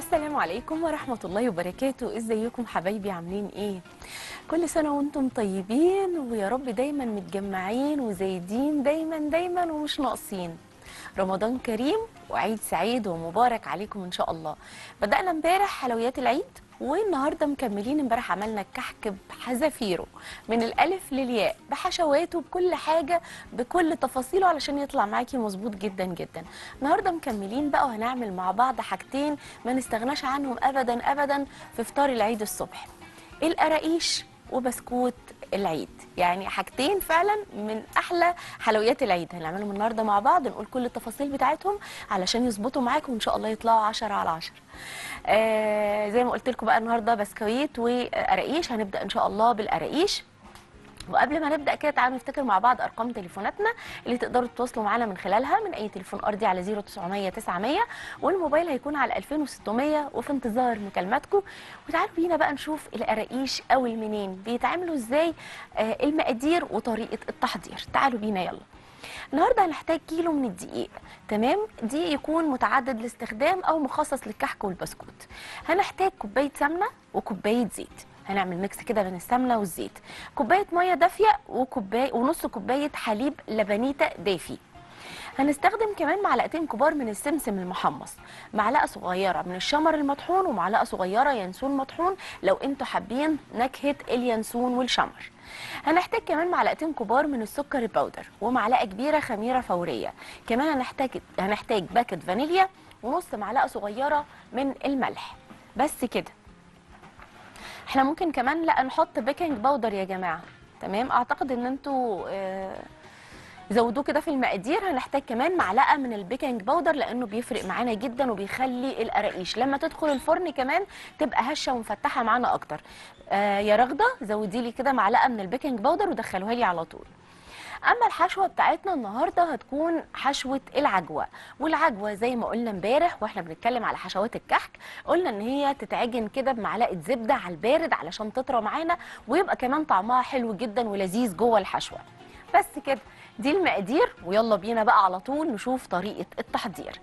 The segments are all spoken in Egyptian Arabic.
السلام عليكم ورحمة الله وبركاته ازيكم حبايبي عاملين ايه كل سنة وانتم طيبين ويا رب دايما متجمعين وزايدين دايما دايما ومش ناقصين رمضان كريم وعيد سعيد ومبارك عليكم ان شاء الله بدأنا امبارح حلويات العيد والنهارده مكملين امبارح عملنا الكحك بحذافيره من الالف للياء بحشواته بكل حاجه بكل تفاصيله علشان يطلع معاكي مظبوط جدا جدا النهارده مكملين بقى وهنعمل مع بعض حاجتين ما نستغناش عنهم ابدا ابدا في فطار العيد الصبح القراقيش وبسكوت العيد يعني حاجتين فعلا من احلى حلويات العيد هنعملهم النهارده مع بعض نقول كل التفاصيل بتاعتهم علشان يظبطوا معاكم وان شاء الله يطلعوا 10 على 10 آه زي ما قلت لكم بقى النهارده بسكويت وقراقيش هنبدا ان شاء الله بالقراقيش وقبل ما نبدا كده تعالوا نفتكر مع بعض ارقام تليفوناتنا اللي تقدروا تتواصلوا معانا من خلالها من اي تليفون ارضي على 0900 900 والموبايل هيكون على 2600 وفي انتظار مكالماتكم وتعالوا بينا بقى نشوف القراقيش او المنين بيتعملوا ازاي آه المقادير وطريقه التحضير تعالوا بينا يلا النهارده هنحتاج كيلو من الدقيق تمام دقيق يكون متعدد الاستخدام او مخصص للكحك والبسكوت هنحتاج كوبايه سمنه وكوبايه زيت هنعمل ميكس كده بين السمنه والزيت كوبايه ميه دافيه وكوبايه ونص كوبايه حليب لبنيتا دافي هنستخدم كمان معلقتين كبار من السمسم المحمص معلقه صغيره من الشمر المطحون ومعلقه صغيره ينسون مطحون لو انتوا حابين نكهه اليانسون والشمر هنحتاج كمان معلقتين كبار من السكر البودر ومعلقه كبيره خميره فوريه كمان هنحتاج هنحتاج باكت فانيليا ونص معلقه صغيره من الملح بس كده احنا ممكن كمان لا نحط بيكنج باودر يا جماعه تمام اعتقد ان انتوا آه زودوه كده في المقادير هنحتاج كمان معلقه من البيكنج باودر لانه بيفرق معانا جدا وبيخلي القراقيش لما تدخل الفرن كمان تبقى هشه ومفتحه معانا اكتر آه يا رغده زودي لي كده معلقه من البيكنج باودر ودخلوها لي على طول اما الحشوه بتاعتنا النهارده هتكون حشوه العجوه والعجوه زي ما قلنا امبارح واحنا بنتكلم على حشوات الكحك قلنا ان هي تتعجن كده بمعلقه زبده على البارد علشان تطرى معانا ويبقى كمان طعمها حلو جدا ولذيذ جوه الحشوه بس كده دي المقادير ويلا بينا بقى على طول نشوف طريقه التحضير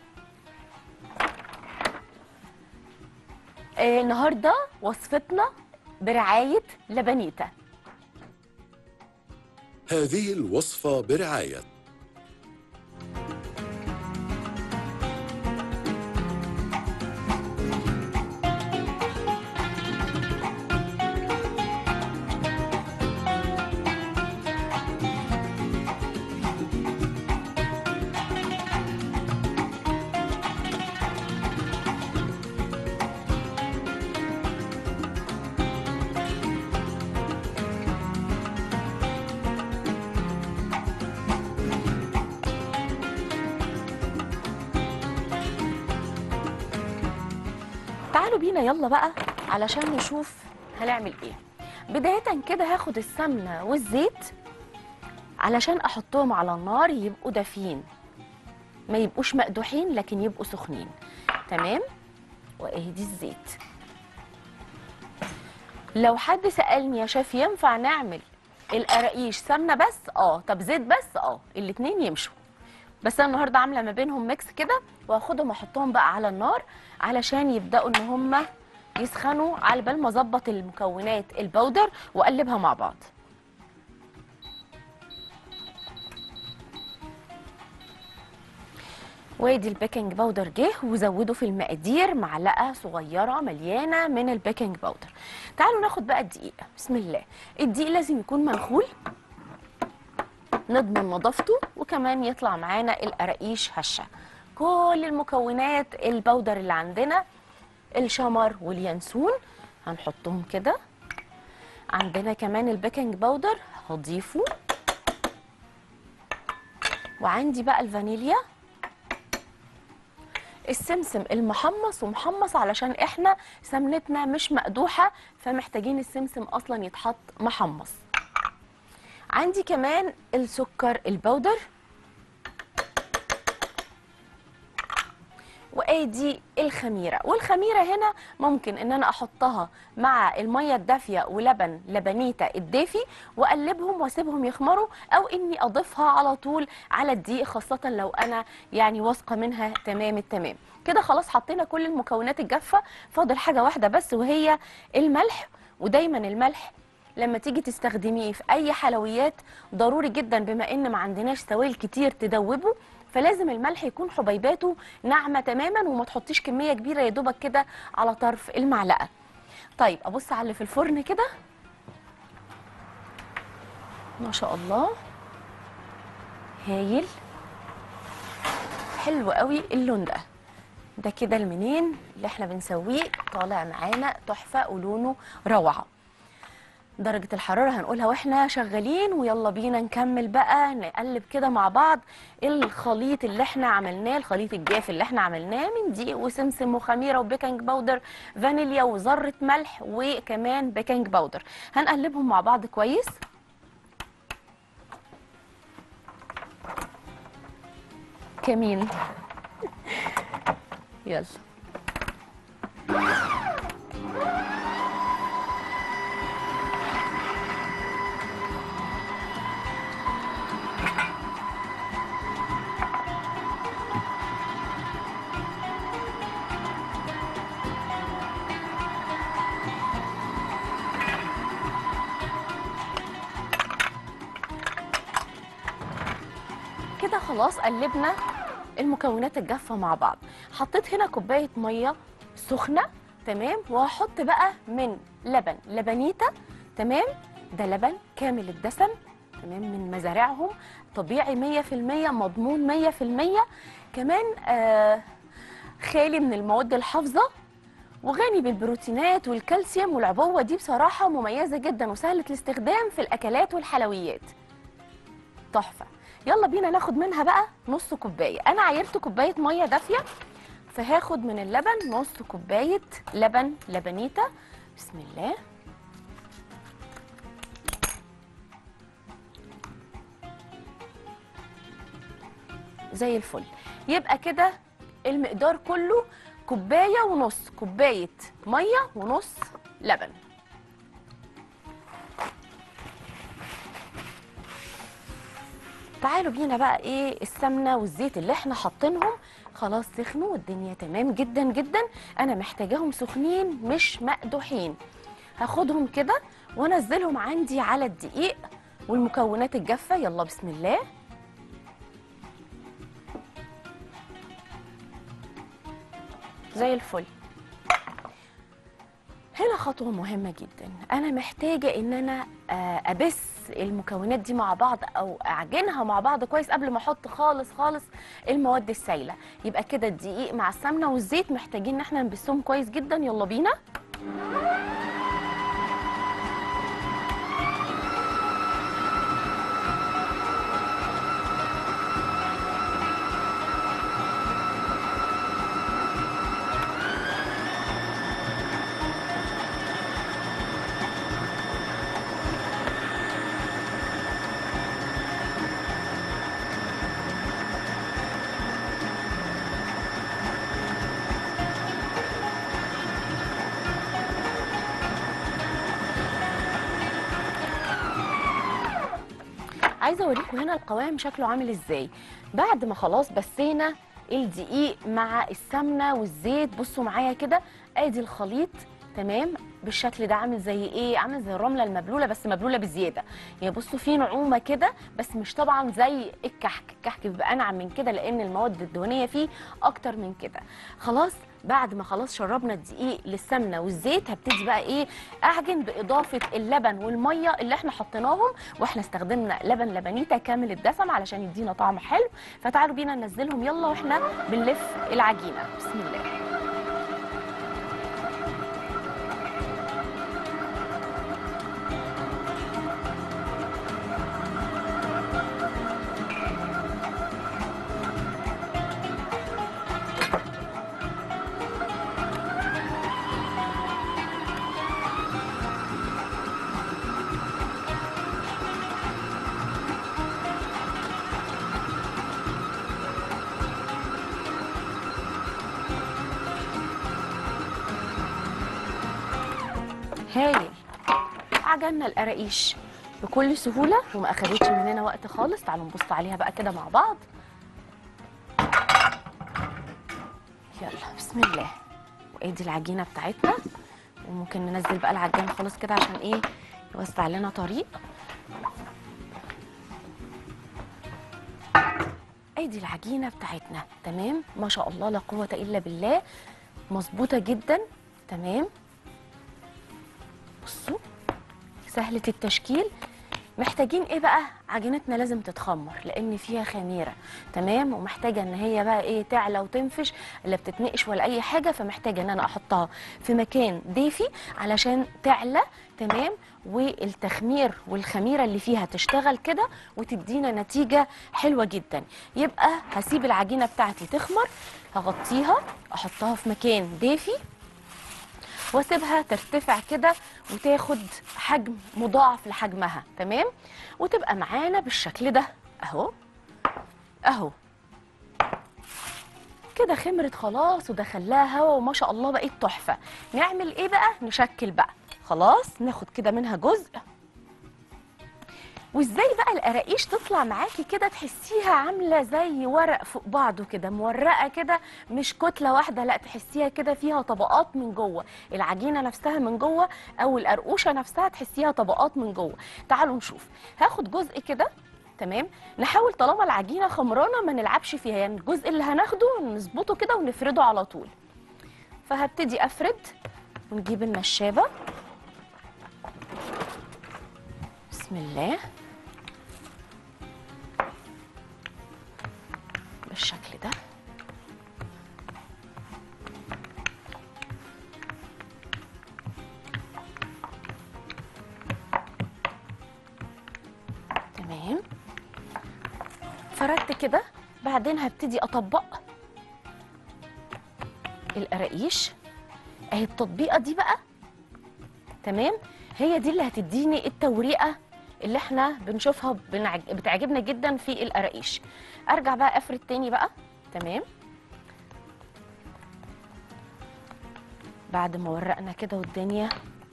آه النهارده وصفتنا برعايه لبنيتا هذه الوصفة برعاية تعالوا بينا يلا بقى علشان نشوف هنعمل ايه بداية كده هاخد السمنة والزيت علشان احطهم على النار يبقوا دافيين ما يبقوش مقدوحين لكن يبقوا سخنين تمام واهدي الزيت لو حد سألني يا شيف ينفع نعمل القراقيش سمنة بس اه طب زيت بس اه الاتنين يمشوا بس انا النهارده عامله ما بينهم ميكس كده واخدهم احطهم بقى على النار علشان يبداوا ان هم يسخنوا على بال ما اظبط المكونات البودر واقلبها مع بعض وادي البيكنج باودر جه وزودوا في المقادير معلقه صغيره مليانه من البيكنج باودر تعالوا ناخد بقى الدقيق بسم الله الدقيق لازم يكون منخول نضمن نظافته وكمان يطلع معانا القراقيش هشه كل المكونات البودر اللي عندنا الشمر واليانسون هنحطهم كده عندنا كمان البيكنج باودر هضيفه وعندي بقى الفانيليا السمسم المحمص ومحمص علشان احنا سمنتنا مش مقدوحه فمحتاجين السمسم اصلا يتحط محمص عندي كمان السكر البودر وادي الخميره والخميره هنا ممكن ان انا احطها مع الميه الدافيه ولبن لبنيتا الدافي واقلبهم واسيبهم يخمروا او اني اضيفها على طول على الدقيق خاصه لو انا يعني واثقه منها تمام التمام كده خلاص حطينا كل المكونات الجافه فاضل حاجه واحده بس وهي الملح ودايما الملح لما تيجي تستخدميه في اي حلويات ضروري جدا بما ان ما عندناش سوائل كتير تدوبه فلازم الملح يكون حبيباته ناعمه تماما وما تحطيش كميه كبيره يا دوبك كده على طرف المعلقه طيب ابص على اللي في الفرن كده ما شاء الله هايل حلو قوي اللون ده ده كده المنين اللي احنا بنسويه طالع معانا تحفه ولونه روعه درجة الحرارة هنقولها واحنا شغالين ويلا بينا نكمل بقى نقلب كده مع بعض الخليط اللي احنا عملناه الخليط الجاف اللي احنا عملناه من دقيق وسمسم وخميرة وبيكنج باودر فانيليا وذرة ملح وكمان بيكنج باودر هنقلبهم مع بعض كويس كمين يلا كده خلاص قلبنا المكونات الجافه مع بعض حطيت هنا كوبايه ميه سخنه تمام وهحط بقى من لبن لبنيتا تمام ده لبن كامل الدسم تمام من مزارعهم طبيعي 100% مضمون 100% كمان آه خالي من المواد الحافظه وغني بالبروتينات والكالسيوم والعبوه دي بصراحه مميزه جدا وسهله الاستخدام في الاكلات والحلويات تحفه يلا بينا ناخد منها بقى نص كوبايه انا عايرت كوبايه ميه دافيه فهاخد من اللبن نص كوبايه لبن لبنيتا بسم الله زي الفل يبقى كده المقدار كله كوبايه ونص كوبايه ميه ونص لبن تعالوا بينا بقى ايه السمنه والزيت اللي احنا حاطينهم خلاص سخنوا والدنيا تمام جدا جدا انا محتاجاهم سخنين مش مقدوحين هاخدهم كده وانزلهم عندي على الدقيق والمكونات الجافه يلا بسم الله زي الفل هنا خطوة مهمة جدا أنا محتاجة إن أنا آه، أبس المكونات دي مع بعض أو أعجنها مع بعض كويس قبل ما أحط خالص خالص المواد السائلة يبقى كده الدقيق مع السمنة والزيت محتاجين إن احنا نبسهم كويس جدا يلا بينا عايزه اوريكم هنا القوام شكله عامل ازاي بعد ما خلاص بسينا الدقيق مع السمنه والزيت بصوا معايا كده ادي الخليط تمام بالشكل ده عامل زي ايه عامل زي الرمله المبلوله بس مبلوله بزياده يعني بصوا فيه نعومه كده بس مش طبعا زي الكحك الكحك بيبقى انعم من كده لان المواد الدهنيه فيه اكتر من كده خلاص بعد ما خلاص شربنا الدقيق للسمنه والزيت هبتدي بقى ايه اعجن باضافه اللبن والميه اللي احنا حطيناهم واحنا استخدمنا لبن لبنيتا كامل الدسم علشان يدينا طعم حلو فتعالوا بينا ننزلهم يلا واحنا بنلف العجينه بسم الله هايل عجلنا القراقيش بكل سهوله وما اخدتش مننا وقت خالص تعالوا نبص عليها بقى كده مع بعض يلا بسم الله وادي العجينه بتاعتنا وممكن ننزل بقى العجان خالص كده عشان ايه يوسع لنا طريق ادي العجينه بتاعتنا تمام ما شاء الله لا قوه الا بالله مظبوطه جدا تمام بصوا سهله التشكيل محتاجين ايه بقى عجينتنا لازم تتخمر لان فيها خميره تمام ومحتاجه ان هي بقى ايه تعلى وتنفش لا بتتنقش ولا اي حاجه فمحتاجه ان انا احطها في مكان دافي علشان تعلى تمام والتخمير والخميره اللي فيها تشتغل كده وتدينا نتيجه حلوه جدا يبقى هسيب العجينه بتاعتي تخمر هغطيها احطها في مكان دافي واسيبها ترتفع كده وتاخد حجم مضاعف لحجمها تمام وتبقى معانا بالشكل ده اهو اهو كده خمرت خلاص ودخل لها هوا وما شاء الله بقت تحفه نعمل ايه بقى نشكل بقى خلاص ناخد كده منها جزء وازاي بقى القراقيش تطلع معاكي كده تحسيها عامله زي ورق فوق بعضه كده مورقه كده مش كتله واحده لا تحسيها كده فيها طبقات من جوه العجينه نفسها من جوه او القرقوشه نفسها تحسيها طبقات من جوه تعالوا نشوف هاخد جزء كده تمام نحاول طالما العجينه خمرانه ما نلعبش فيها يعني الجزء اللي هناخده نظبطه كده ونفرده على طول فهبتدي افرد ونجيب النشابه بسم الله بالشكل ده تمام فردت كده بعدين هبتدي اطبق القراقيش اهي التطبيقه دي بقى تمام هي دي اللي هتديني التوريقه اللي احنا بنشوفها بنعج... بتعجبنا جدا في القراقيش ارجع بقى افرد تاني بقى تمام بعد ما ورقنا كده والدنيا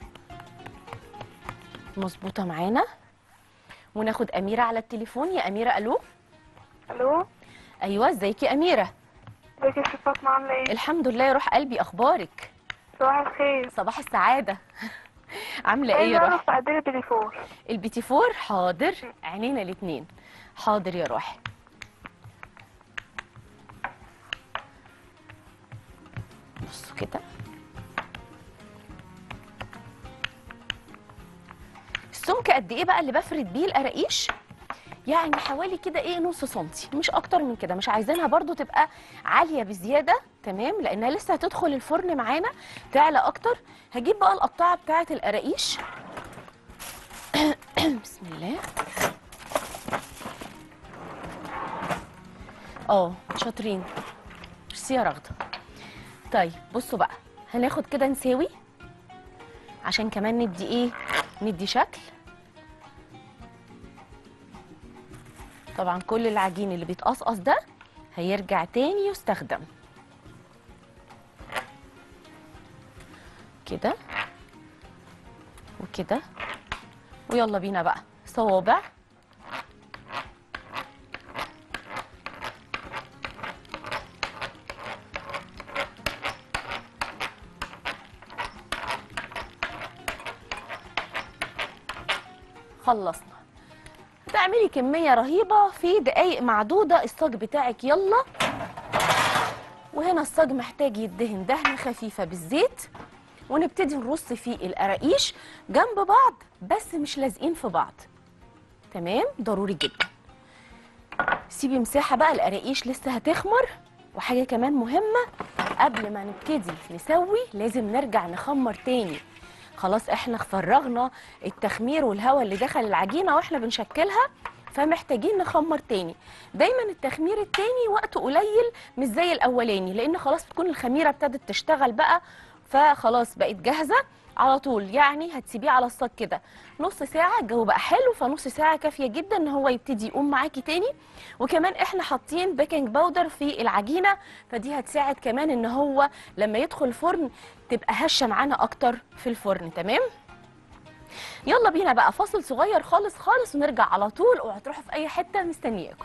مظبوطه معانا وناخد اميره على التليفون يا اميره الو الو ايوه ازيك يا اميره ازيك يا ست فاطمه عامله ايه الحمد لله يا روح قلبي اخبارك صباح الخير صباح السعاده عامله ايه عايزه يا روح اعرف تقدير التليفون البيتي فور حاضر عينينا الاتنين حاضر يا روحي بصوا كده السمك قد ايه بقى اللي بفرد بيه القراقيش يعني حوالي كده ايه نص سنتي مش اكتر من كده مش عايزينها برضو تبقى عاليه بزياده تمام لانها لسه هتدخل الفرن معانا تعلى اكتر هجيب بقى القطاعه بتاعه القراقيش بسم الله اه شاطرين ميرسي يا رغده طيب بصوا بقى هناخد كده نساوي عشان كمان ندي ايه ندي شكل طبعا كل العجين اللي بيتقصقص ده هيرجع تاني يستخدم كده وكده ويلا بينا بقى صوابع خلصنا تعملي كمية رهيبة في دقايق معدودة الصاج بتاعك يلا وهنا الصاج محتاج يدهن دهنة خفيفة بالزيت ونبتدي نرص فيه القراقيش جنب بعض بس مش لازقين في بعض تمام ضروري جدا سيبي مساحة بقى القراقيش لسه هتخمر وحاجة كمان مهمة قبل ما نبتدي نسوي لازم نرجع نخمر تاني خلاص احنا فرغنا التخمير والهواء اللي دخل العجينة واحنا بنشكلها فمحتاجين نخمر تاني دايما التخمير التاني وقته قليل مش زي الاولاني لان خلاص بتكون الخميره ابتدت تشتغل بقى فخلاص بقت جاهزه على طول يعني هتسيبيه على الصاج كده نص ساعه الجو بقى حلو فنص ساعه كافيه جدا ان هو يبتدي يقوم معاكي تاني وكمان احنا حاطين بيكنج باودر في العجينه فدي هتساعد كمان ان هو لما يدخل الفرن تبقى هشه معانا اكتر في الفرن تمام يلا بينا بقى فاصل صغير خالص خالص ونرجع على طول اوعوا تروحوا في اي حته مستنياكم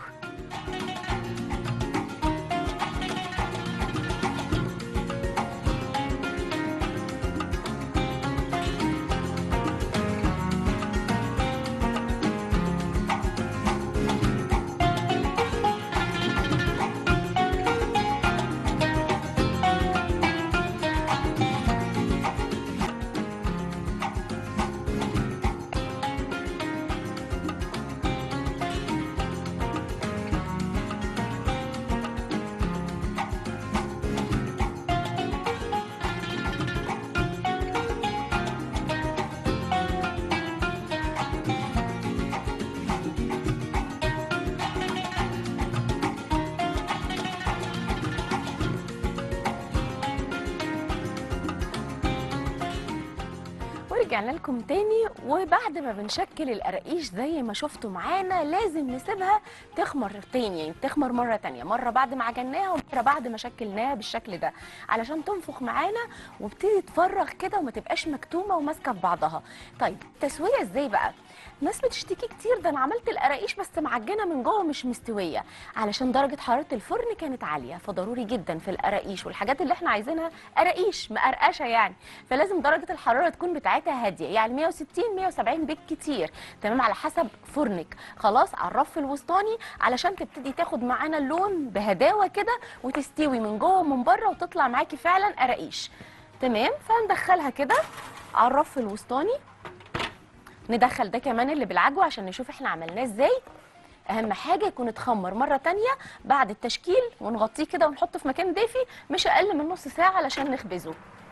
ورجعنا لكم تاني وبعد ما بنشكل القراقيش زي ما شفتوا معانا لازم نسيبها تخمر تاني يعني تخمر مرة تانية مرة بعد ما عجناها ومرة بعد ما شكلناها بالشكل ده علشان تنفخ معانا وابتدي تفرغ كده وما تبقاش مكتومة وماسكة في بعضها طيب التسوية ازاي بقى ناس بتشتكي كتير ده انا عملت القراقيش بس معجنه من جوه مش مستويه علشان درجه حراره الفرن كانت عاليه فضروري جدا في القراقيش والحاجات اللي احنا عايزينها قراقيش مقرقشه يعني فلازم درجه الحراره تكون بتاعتها هاديه يعني 160 170 بالكتير تمام على حسب فرنك خلاص على الرف الوسطاني علشان تبتدي تاخد معانا اللون بهداوه كده وتستوي من جوه ومن بره وتطلع معاكي فعلا قراقيش تمام فندخلها كده على الرف الوسطاني ندخل ده كمان اللي بالعجوه عشان نشوف احنا عملناه ازاي اهم حاجه يكون اتخمر مره تانية بعد التشكيل ونغطيه كده ونحطه في مكان دافي مش اقل من نص ساعه علشان نخبزه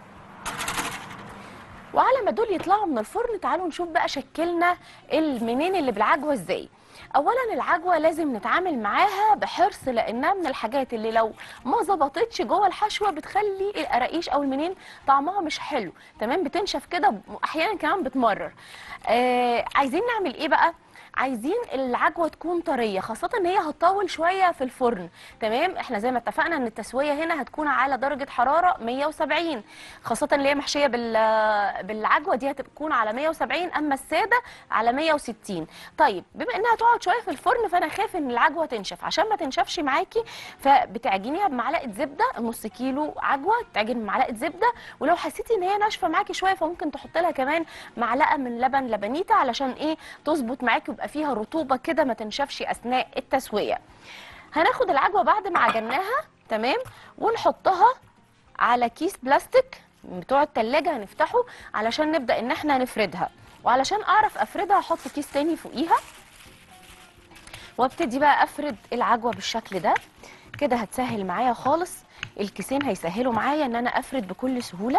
وعلى ما دول يطلعوا من الفرن تعالوا نشوف بقى شكلنا المنين اللي بالعجوه ازاي اولا العجوه لازم نتعامل معاها بحرص لانها من الحاجات اللي لو ما ظبطتش جوه الحشوه بتخلي القراقيش او المنين طعمها مش حلو تمام بتنشف كده واحيانا كمان بتمرر آه عايزين نعمل ايه بقى عايزين العجوه تكون طريه خاصه ان هي هتطول شويه في الفرن تمام احنا زي ما اتفقنا ان التسويه هنا هتكون على درجه حراره 170 خاصه اللي هي محشيه بال بالعجوه دي هتكون على 170 اما الساده على 160 طيب بما انها تقعد شويه في الفرن فانا خايف ان العجوه تنشف عشان ما تنشفش معاكي فبتعجنيها بمعلقه زبده نص كيلو عجوه تعجن بمعلقه زبده ولو حسيتي ان هي ناشفه معاكي شويه فممكن تحط لها كمان معلقه من لبن لبنيتا علشان ايه تظبط معاكي ويبقى فيها رطوبه كده ما تنشفش اثناء التسويه هناخد العجوه بعد ما عجناها تمام ونحطها على كيس بلاستيك بتوع التلاجة هنفتحه علشان نبدأ ان احنا نفردها وعلشان اعرف افردها هحط كيس تاني فوقيها وابتدي بقى افرد العجوه بالشكل ده كده هتسهل معايا خالص الكيسين هيسهلوا معايا ان انا افرد بكل سهوله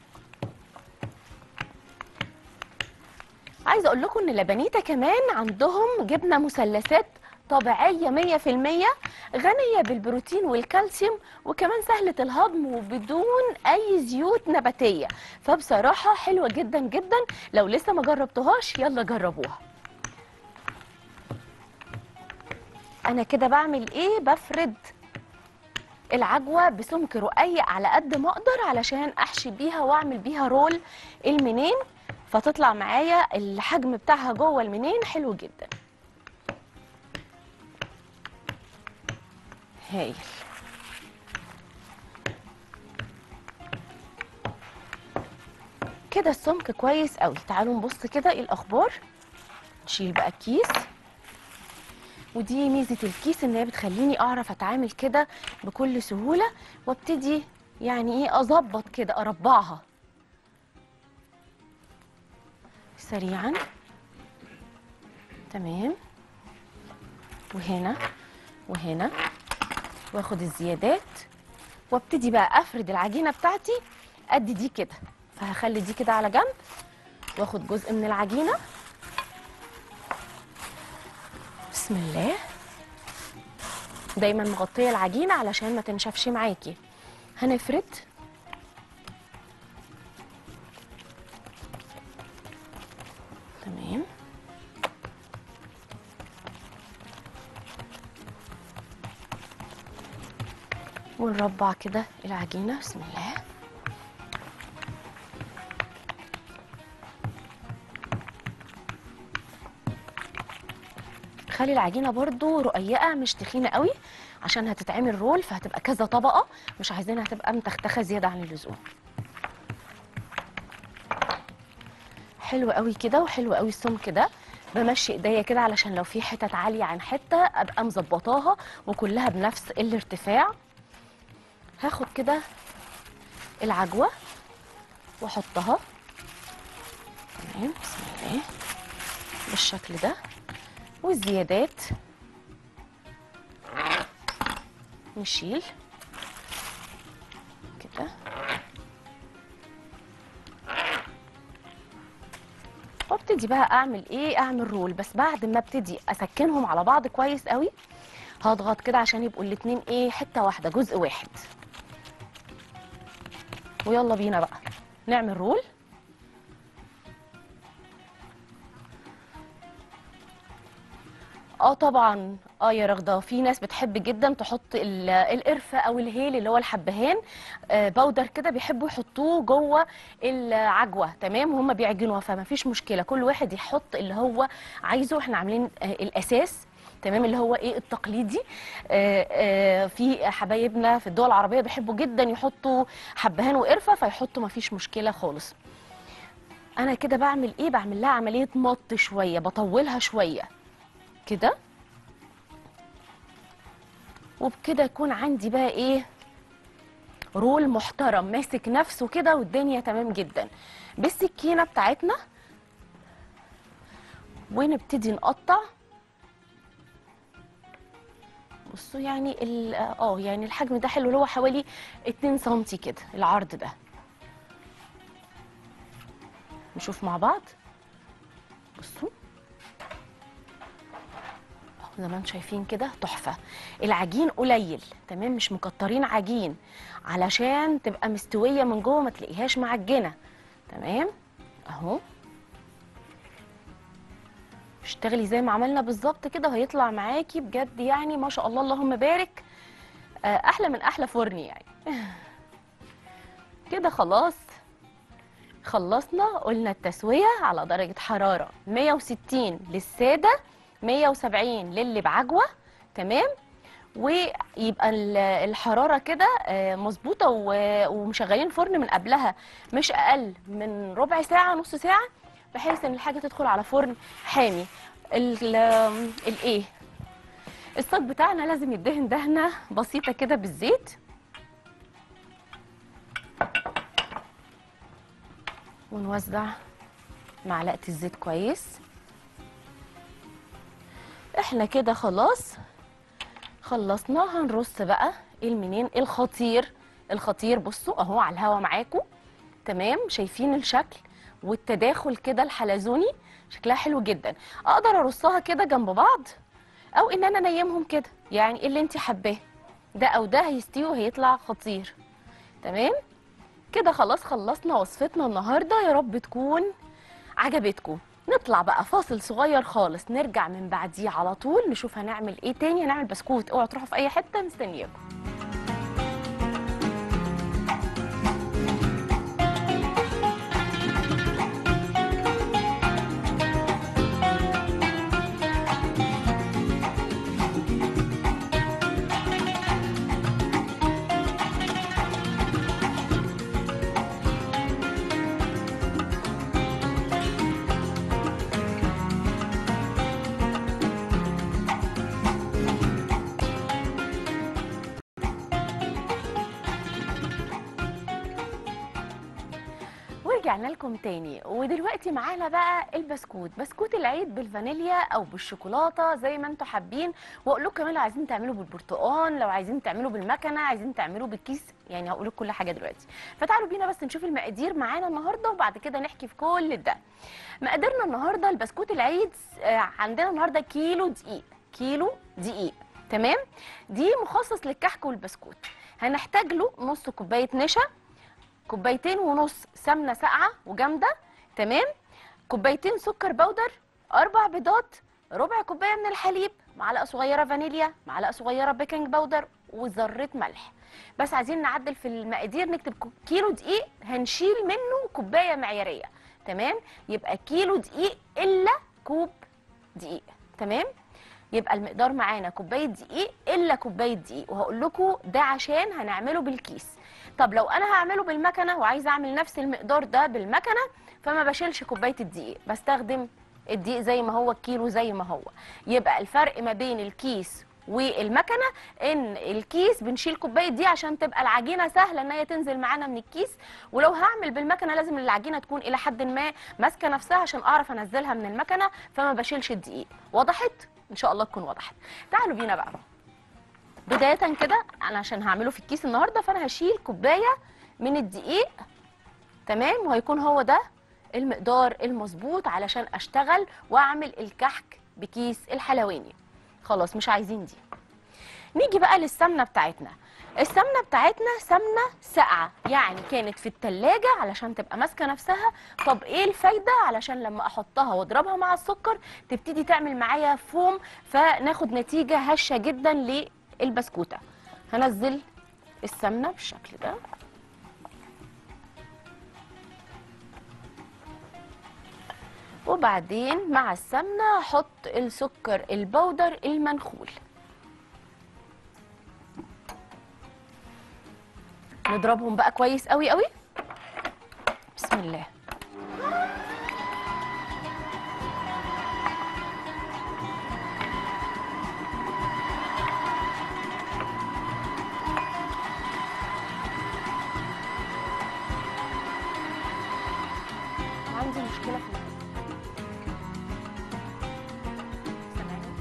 عايزه اقول لكم ان لبنيتا كمان عندهم جبنه مثلثات طبيعيه 100% غنيه بالبروتين والكالسيوم وكمان سهله الهضم وبدون اي زيوت نباتيه فبصراحه حلوه جدا جدا لو لسه ما جربتوهاش يلا جربوها انا كده بعمل ايه بفرد العجوه بسمك رقيق على قد ما اقدر علشان احشي بيها واعمل بيها رول المنين فتطلع معايا الحجم بتاعها جوه المنين حلو جدا هايل كده السمك كويس قوي تعالوا نبص كده ايه الاخبار نشيل بقى الكيس ودي ميزه الكيس ان هي بتخليني اعرف اتعامل كده بكل سهوله وابتدي يعني ايه اظبط كده اربعها سريعا تمام وهنا وهنا واخد الزيادات وابتدي بقى افرد العجينه بتاعتي قد دي كده فهخلي دي كده على جنب واخد جزء من العجينه بسم الله دايما مغطيه العجينه علشان ما تنشفش معاكي هنفرد تمام ونربع كده العجينه بسم الله خلي العجينه برضو رقيقه مش تخينه قوي عشان هتتعمل رول فهتبقى كذا طبقه مش عايزينها تبقى متختخه زياده عن اللزوم حلو قوي كده وحلو قوي السمك ده بمشي ايديا كده علشان لو في حتت عاليه عن حته ابقى مظبطاها وكلها بنفس الارتفاع هاخد كده العجوه واحطها تمام بسم الله بالشكل ده والزيادات نشيل كده وابتدي بقى اعمل ايه اعمل رول بس بعد ما ابتدي اسكنهم على بعض كويس قوي هضغط كده عشان يبقوا الاتنين ايه حته واحده جزء واحد ويلا بينا بقى نعمل رول اه طبعا اه يا رغده في ناس بتحب جدا تحط ال- القرفه او الهيل اللي هو الحبهان آه باودر كده بيحبوا يحطوه جوه العجوه تمام وهم بيعجنوها فما فيش مشكله كل واحد يحط اللي هو عايزه احنا عاملين آه الاساس تمام اللي هو ايه التقليدي آه آه في حبايبنا في الدول العربيه بيحبوا جدا يحطوا حبهان وقرفه فيحطوا ما فيش مشكله خالص انا كده بعمل ايه بعمل لها عمليه مط شويه بطولها شويه كده وبكده يكون عندي بقى ايه رول محترم ماسك نفسه كده والدنيا تمام جدا بالسكينه بتاعتنا ونبتدي نقطع بصوا يعني ال- اه يعني الحجم ده حلو اللي هو حوالي 2 سم كده العرض ده نشوف مع بعض بصوا زي ما انتم شايفين كده تحفه العجين قليل تمام مش مكترين عجين علشان تبقى مستويه من جوه ما تلاقيهاش معجنه تمام اهو اشتغلي زي ما عملنا بالظبط كده وهيطلع معاكي بجد يعني ما شاء الله اللهم بارك آه، احلى من احلى فرن يعني كده خلاص خلصنا قلنا التسويه على درجه حراره 160 للساده 170 للي بعجوه تمام ويبقى ال- الحراره كده آه، مظبوطه و- ومشغلين الفرن من قبلها مش اقل من ربع ساعه نص ساعه بحيث ان الحاجه تدخل على فرن حامي ال- آم، الايه الصاج بتاعنا لازم يدهن دهنه بسيطه كده بالزيت ونوزع معلقه الزيت كويس احنا كده خلاص خلصنا هنرص بقى المنين الخطير الخطير بصوا اهو على الهوا معاكم تمام شايفين الشكل والتداخل كده الحلزوني شكلها حلو جدا اقدر ارصها كده جنب بعض او ان انا انيمهم كده يعني اللي انت حباه ده او ده هيستوي وهيطلع خطير تمام كده خلاص خلصنا وصفتنا النهارده يا رب تكون عجبتكم نطلع بقى فاصل صغير خالص نرجع من بعديه على طول نشوف هنعمل ايه تاني هنعمل بسكوت اوعوا تروحوا في اي حته مستنياكم ورجعنا لكم تاني ودلوقتي معانا بقى البسكوت بسكوت العيد بالفانيليا او بالشوكولاته زي ما انتم حابين واقول لكم كمان لو عايزين تعملوا بالبرتقال لو عايزين تعملوا بالمكنه عايزين تعملوا بالكيس يعني هقول لكم كل حاجه دلوقتي فتعالوا بينا بس نشوف المقادير معانا النهارده وبعد كده نحكي في كل ده مقاديرنا النهارده البسكوت العيد آه، عندنا النهارده كيلو دقيق كيلو دقيق تمام دي مخصص للكحك والبسكوت هنحتاج له نص كوبايه نشا كوبايتين ونص سمنه ساقعه وجامده تمام كوبايتين سكر بودر اربع بيضات ربع كوبايه من الحليب معلقه صغيره فانيليا معلقه صغيره بيكنج باودر وذره ملح بس عايزين نعدل في المقادير نكتب كو- كيلو دقيق هنشيل منه كوبايه معياريه تمام يبقى كيلو دقيق الا كوب دقيق تمام يبقى المقدار معانا كوبايه دقيق الا كوبايه دقيق وهقول لكم ده عشان هنعمله بالكيس طب لو انا هعمله بالمكنه وعايزه اعمل نفس المقدار ده بالمكنه فما بشيلش كوبايه الدقيق بستخدم الدقيق زي ما هو الكيلو زي ما هو يبقى الفرق ما بين الكيس والمكنه ان الكيس بنشيل كوبايه دي عشان تبقى العجينه سهله ان هي تنزل معانا من الكيس ولو هعمل بالمكنه لازم العجينه تكون الى حد ما ماسكه نفسها عشان اعرف انزلها من المكنه فما بشيلش الدقيق وضحت ان شاء الله تكون وضحت تعالوا بينا بقى بدايه كده انا عشان هعمله في الكيس النهارده فانا هشيل كوبايه من الدقيق تمام وهيكون هو ده المقدار المظبوط علشان اشتغل واعمل الكحك بكيس الحلواني خلاص مش عايزين دي نيجي بقى للسمنه بتاعتنا السمنه بتاعتنا سمنه ساقعه يعني كانت في التلاجة علشان تبقى ماسكه نفسها طب ايه الفايده علشان لما احطها واضربها مع السكر تبتدي تعمل معايا فوم فناخد نتيجه هشه جدا للبسكوته هنزل السمنه بالشكل ده وبعدين مع السمنه هحط السكر البودر المنخول نضربهم بقى كويس قوي قوي بسم الله عندي مشكلة في الموضوع. سامعني؟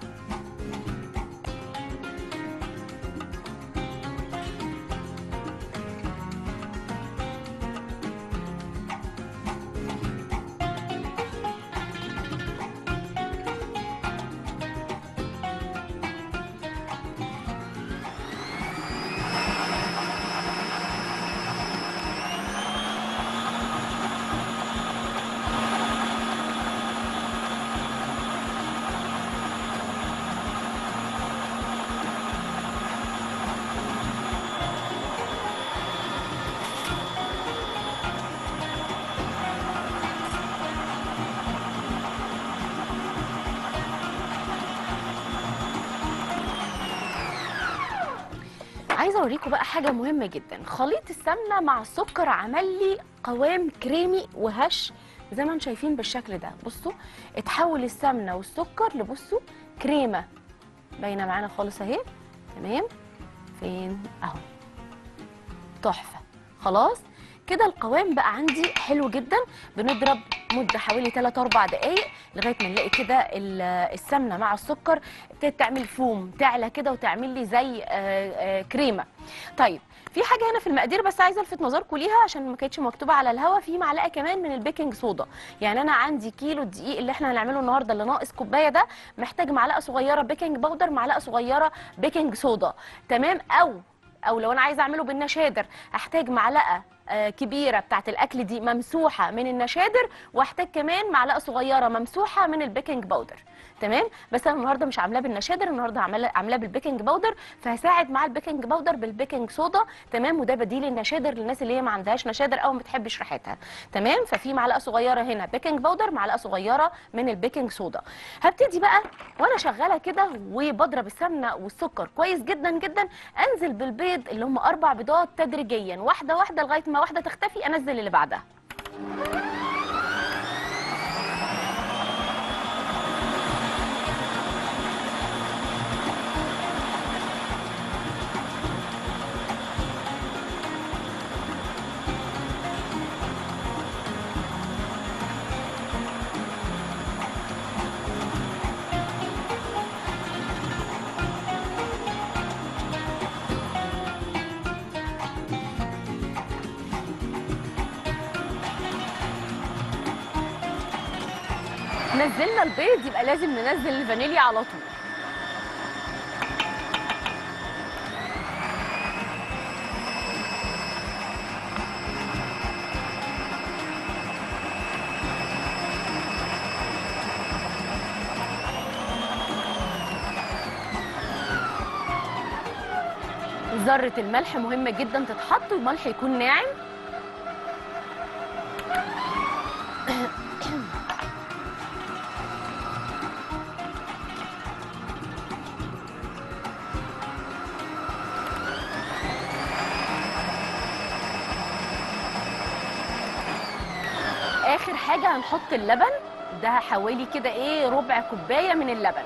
عايزه اوريكم بقى حاجه مهمه جدا خليط السمنه مع السكر عمل لي قوام كريمي وهش زي ما انتم شايفين بالشكل ده بصوا اتحول السمنه والسكر لبصوا كريمه باينه معانا خالص اهي تمام فين اهو تحفه خلاص كده القوام بقى عندي حلو جدا بنضرب مده حوالي 3 4 دقائق لغايه ما نلاقي كده ال- السمنه مع السكر ابتدت تعمل فوم تعلى كده وتعمل لي زي آه، آه، كريمه طيب في حاجه هنا في المقادير بس عايزه الفت نظركم ليها عشان ما كانتش مكتوبه على الهوا في معلقه كمان من البيكنج صودا يعني انا عندي كيلو الدقيق اللي احنا هنعمله النهارده اللي ناقص كوبايه ده محتاج معلقه صغيره بيكنج باودر معلقه صغيره بيكنج صودا تمام او او لو انا عايزه اعمله بالنشادر هحتاج معلقه آه، كبيره بتاعت الاكل دي ممسوحه من النشادر واحتاج كمان معلقه صغيره ممسوحه من البيكنج باودر تمام بس انا النهارده مش عاملاه بالنشادر النهارده عاملاه عاملاه بالبيكنج باودر فهساعد مع البيكنج باودر بالبيكنج صودا تمام وده بديل النشادر للناس اللي هي ما عندهاش نشادر او ما بتحبش ريحتها تمام ففي معلقه صغيره هنا بيكنج باودر معلقه صغيره من البيكنج صودا هبتدي بقى وانا شغاله كده وبضرب السمنه والسكر كويس جدا جدا انزل بالبيض اللي هم اربع بيضات تدريجيا واحده واحده لغايه ما واحده تختفي انزل اللي بعدها نزلنا البيض يبقى لازم ننزل الفانيليا على طول ذرة الملح مهمة جدا تتحط والملح يكون ناعم حاجه هنحط اللبن ده حوالي كده ايه ربع كوبايه من اللبن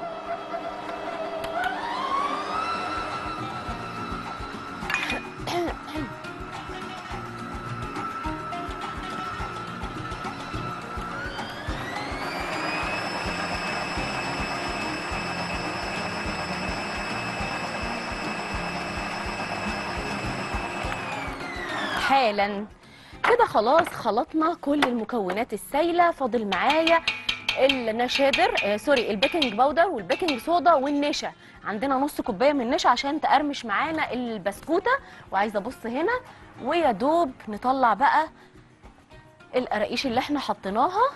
حالا كده خلاص خلطنا كل المكونات السايله فاضل معايا النشادر آه سوري البيكنج باودر والبيكنج صودا والنشا عندنا نص كوبايه من النشا عشان تقرمش معانا البسكوته وعايزه ابص هنا ويا دوب نطلع بقى القراقيش اللي احنا حطيناها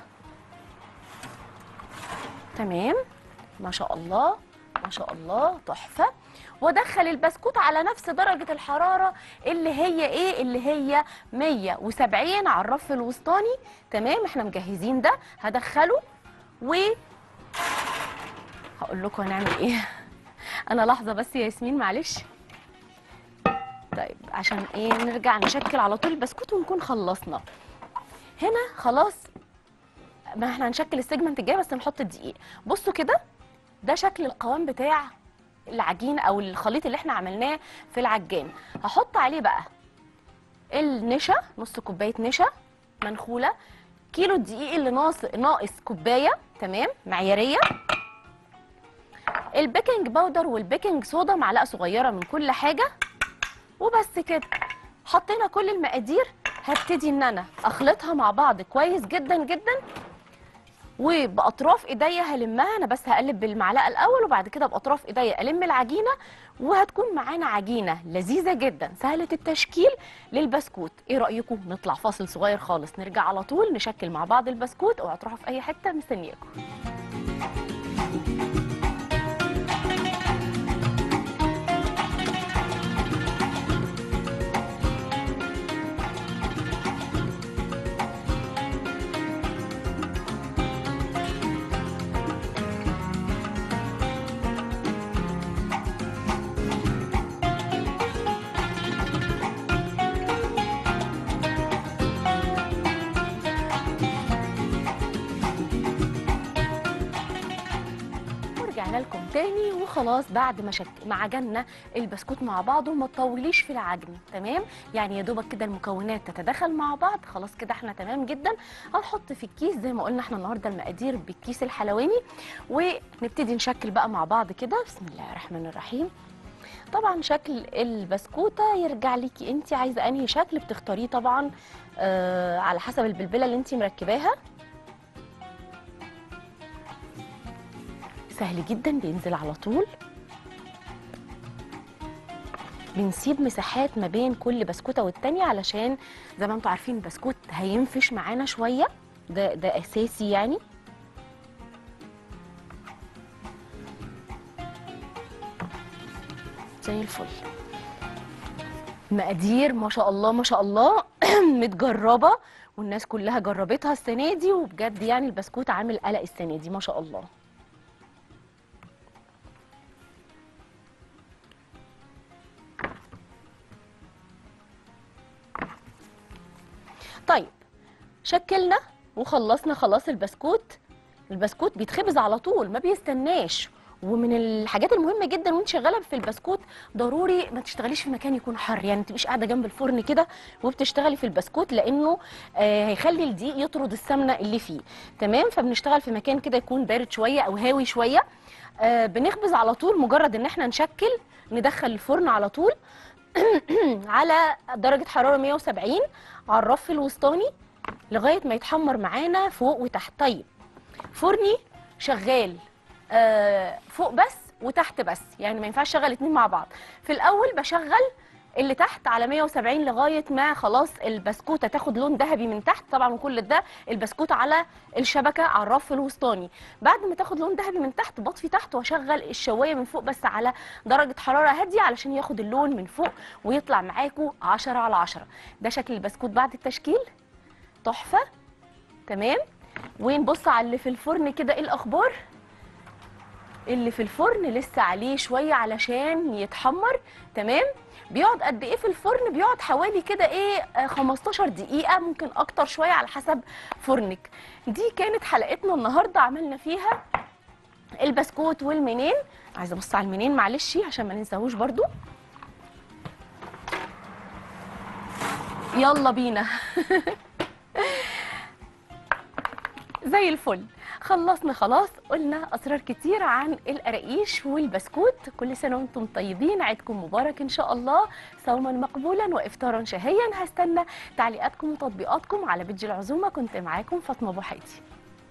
تمام ما شاء الله ما شاء الله تحفه وادخل البسكوت على نفس درجه الحراره اللي هي ايه اللي هي 170 على الرف الوسطاني تمام احنا مجهزين ده هدخله و هقول لكم هنعمل ايه انا لحظه بس يا ياسمين معلش طيب عشان ايه نرجع نشكل على طول البسكوت ونكون خلصنا هنا خلاص ما احنا هنشكل السيجمنت الجاي بس نحط الدقيق بصوا كده ده شكل القوام بتاع العجين او الخليط اللي احنا عملناه في العجان هحط عليه بقى النشا نص كوبايه نشا منخوله كيلو الدقيق اللي ناقص ناقص كوبايه تمام معياريه البيكنج باودر والبيكنج صودا معلقه صغيره من كل حاجه وبس كده حطينا كل المقادير هبتدي ان انا اخلطها مع بعض كويس جدا جدا وباطراف ايديا هلمها انا بس هقلب بالمعلقه الاول وبعد كده باطراف ايديا الم العجينه وهتكون معانا عجينه لذيذه جدا سهله التشكيل للبسكوت ايه رايكم نطلع فاصل صغير خالص نرجع على طول نشكل مع بعض البسكوت اوعوا تروحوا في اي حته مستنياكم ورجعنا لكم تاني وخلاص بعد ما شك... ما عجنا البسكوت مع بعض وما تطوليش في العجن تمام يعني يا دوبك كده المكونات تتداخل مع بعض خلاص كده احنا تمام جدا هنحط في الكيس زي ما قلنا احنا النهارده المقادير بالكيس الحلواني ونبتدي نشكل بقى مع بعض كده بسم الله الرحمن الرحيم طبعا شكل البسكوته يرجع ليكي انت عايزه انهي شكل بتختاريه طبعا آه على حسب البلبله اللي انت مركباها سهل جدا بينزل على طول بنسيب مساحات ما بين كل بسكوته والتانيه علشان زي ما انتم عارفين البسكوت هينفش معانا شويه ده ده اساسي يعني زي الفل مقادير ما شاء الله ما شاء الله متجربه والناس كلها جربتها السنه دي وبجد يعني البسكوت عامل قلق السنه دي ما شاء الله طيب شكلنا وخلصنا خلاص البسكوت البسكوت بيتخبز على طول ما بيستناش ومن الحاجات المهمه جدا وانت شغاله في البسكوت ضروري ما تشتغليش في مكان يكون حر يعني ما تبقيش قاعده جنب الفرن كده وبتشتغلي في البسكوت لانه آه هيخلي الدقيق يطرد السمنه اللي فيه تمام فبنشتغل في مكان كده يكون بارد شويه او هاوي شويه آه بنخبز على طول مجرد ان احنا نشكل ندخل الفرن على طول على درجه حراره 170 على الرف الوسطاني لغايه ما يتحمر معانا فوق وتحت طيب فرني شغال آه فوق بس وتحت بس يعني ما ينفعش اشغل اتنين مع بعض في الاول بشغل اللي تحت على 170 لغايه ما خلاص البسكوته تاخد لون ذهبي من تحت طبعا وكل ده البسكوت على الشبكه على الرف الوسطاني بعد ما تاخد لون ذهبي من تحت بطفي تحت واشغل الشوايه من فوق بس على درجه حراره هاديه علشان ياخد اللون من فوق ويطلع معاكم 10 على 10 ده شكل البسكوت بعد التشكيل تحفه تمام ونبص على اللي في الفرن كده ايه الاخبار اللي في الفرن لسه عليه شويه علشان يتحمر تمام بيقعد قد ايه في الفرن بيقعد حوالي كده ايه آه، 15 دقيقه ممكن اكتر شويه على حسب فرنك دي كانت حلقتنا النهارده عملنا فيها البسكوت والمنين عايزه ابص على المنين معلش عشان ما ننساهوش برضو يلا بينا زي الفل خلصنا خلاص قلنا اسرار كتير عن القراقيش والبسكوت كل سنه وانتم طيبين عيدكم مبارك ان شاء الله صوما مقبولا وافطارا شهيا هستنى تعليقاتكم وتطبيقاتكم على بيج العزومه كنت معاكم فاطمه ابو حيدي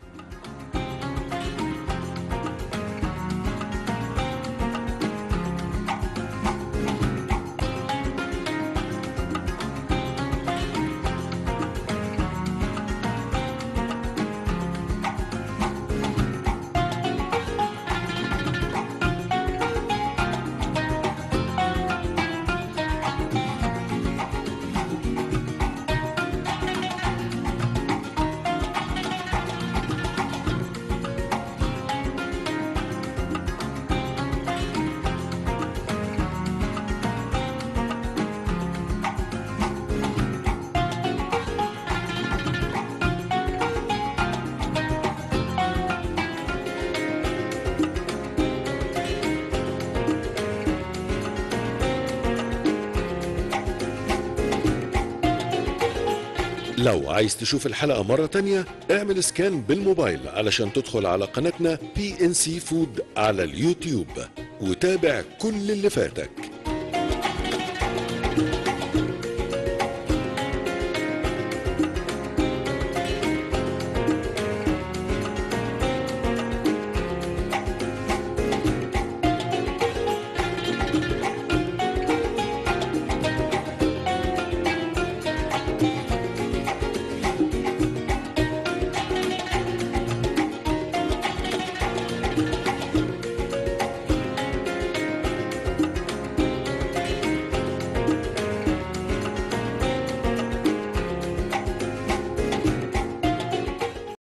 لو عايز تشوف الحلقة مرة تانية اعمل سكان بالموبايل علشان تدخل على قناتنا بي ان سي فود على اليوتيوب وتابع كل اللي فاتك